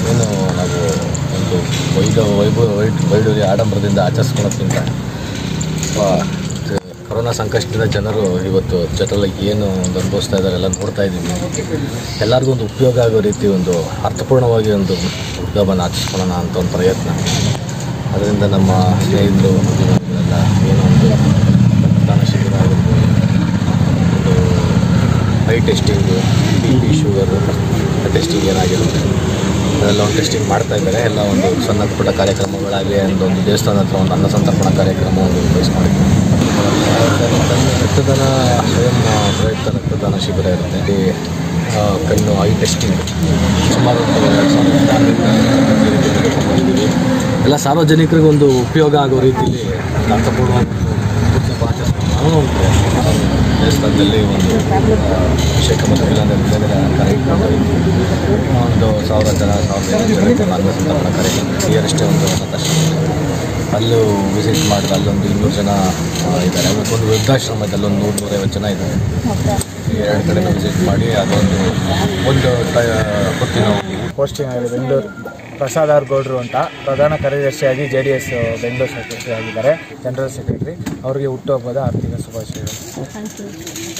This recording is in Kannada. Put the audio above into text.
ಏನು ನಾವು ಒಂದು ವೈಭವ ವೈಭವ ವೈಡ್ ವೈಡೂರಿ ಆಡಂಬರದಿಂದ ಆಚರಿಸ್ಕೊಳ್ಳೋದ್ಕಿಂತ ಆ, ಕ- ಕೊರೋನಾ ಸಂಕಷ್ಟದಿಂದ ಜನರು ಇವತ್ತು ಜನರಲ್ಲಿ ಏನು ಒಂದು ಅನುಭವಿಸ್ತಾ ಇದ್ದಾರೆ ಎಲ್ಲ ನೋಡ್ತಾ ಇದ್ದೀವಿ ಎಲ್ಲರಿಗೂ ಒಂದು ಉಪಯೋಗ ಆಗೋ ರೀತಿ ಒಂದು ಅರ್ಥಪೂರ್ಣವಾಗಿ ಒಂದು ಹುಟ್ಟುಹಬ್ಬನ ಆಚರಿಸ್ಕೊಳ್ಳೋಣ ಅಂತ ಒಂದು ಪ್ರಯತ್ನ ಅದರಿಂದ ನಮ್ಮ ಸ್ನೇಹಿತರು ಅಭಿಮಾನಿಗಳೆಲ್ಲ ಏನೋ ಒಂದು ರಕ್ತದಾನ ಶಿಬಿರ ಆಗಿರ್ಬೋದು ಒಂದು eye testing B P sugar testing ಏನಾಗಿರುತ್ತೆ ಅದೆಲ್ಲ ಒಂದು ಟೆಸ್ಟಿಂಗ್ ಮಾಡ್ತಾ ಇದ್ದಾರೆ ಎಲ್ಲ ಒಂದು ಸಣ್ಣ ಪುಟ್ಟ ಕಾರ್ಯಕ್ರಮಗಳಾಗಲಿ ಒಂದು ದೇವಸ್ಥಾನ ಹತ್ರ ಒಂದು ಅನ್ನ ಸಂತರ್ಪಣಾ ಕಾರ್ಯಕ್ರಮ ಒಂದು ವಹಿಸ್ಕೊಂಡಿದ್ದೀವಿ ರಕ್ತದಾನ ಸ್ವಯಂ ಪ್ರಯುಕ್ತ ರಕ್ತದಾನ ಶಿಬಿರ ಇರುತ್ತೆ ಇಲ್ಲಿ ಆ, ಕಣ್ಣು ಐ ಟೆಸ್ಟಿಂಗ್ ಸುಮಾರು ಒಂದು ಎರಡು ಸಾವಿರದ ಆರರಿಂದ ಈ ರೀತಿ ನಡೆದುಕೊಂಡಿದ್ದೀವಿ. ಎಲ್ಲ ಸಾರ್ವಜನಿಕರಿಗೆ ಒಂದು ಉಪಯೋಗ ಆಗೋ ರೀತಿಯಲ್ಲಿ ಅರ್ಥಪೂರ್ಣವಾಗಿ ಉತ್ಸವ ಆಚರಿಸ್ಕೊಂಡು ನಾವು ಒಂದು ದೇವಸ್ಥಾನದಲ್ಲಿ ಒಂದು ಅಭಿಷೇಕ ಮತ್ತು ಮಿಲನ ವಿಭಾಗದ ಕಾರ್ಯಕ್ರಮ ಒಂದು ಸಾವಿರ ಜನ ಸಾವಿರದ ಐನೂರು ಜನಕ್ಕೆ ಅನ್ನ ಸಂತರ್ಪಣಾ ಕಾರ್ಯಕ್ರಮ ನಿಯರೆಸ್ಟೇ ಒಂದು ಅನ್ನದಾಶ್ರಮ ಅಲ್ಲೂ ವಿಸಿಟ್ ಮಾಡಿದ್ರೆ ಅಲ್ಲೊಂದು ಇನ್ನೂರು ಜನ ಆ, ಇದ್ದಾರೆ ಒಂದು ವೃದ್ಧಾಶ್ರಮ ಇದೆ ಅಲ್ಲೊಂದು ನೂರು ನೂರೈವತ್ತು ಜನ ಇದ್ದಾರೆ ಈ ಎರಡು ಕಡೆ ವಿಸಿಟ್ ಮಾಡಿ ಅದೊಂದು ಒಂದು ಟ- ಹೊತ್ತಿನ ಪೋಸ್ಟಿಂಗ್ ಆಗಿದೆ ಬೆಂಗಳೂರು ಪ್ರಸಾದ್ ಆರ್ ಗೌಡ್ರು ಅಂತ ಪ್ರಧಾನ ಕಾರ್ಯದರ್ಶಿಯಾಗಿ J D S Bengaluru secretary ಆಗಿದ್ದಾರೆ ಜನರಲ್ ಸೆಕ್ರೆಟರಿ ಅವರಿಗೆ ಹುಟ್ಟುಹಬ್ಬದ ಆರ್ಥಿಕ ಶುಭಾಶಯಗಳು ಥ್ಯಾಂಕ್ ಯು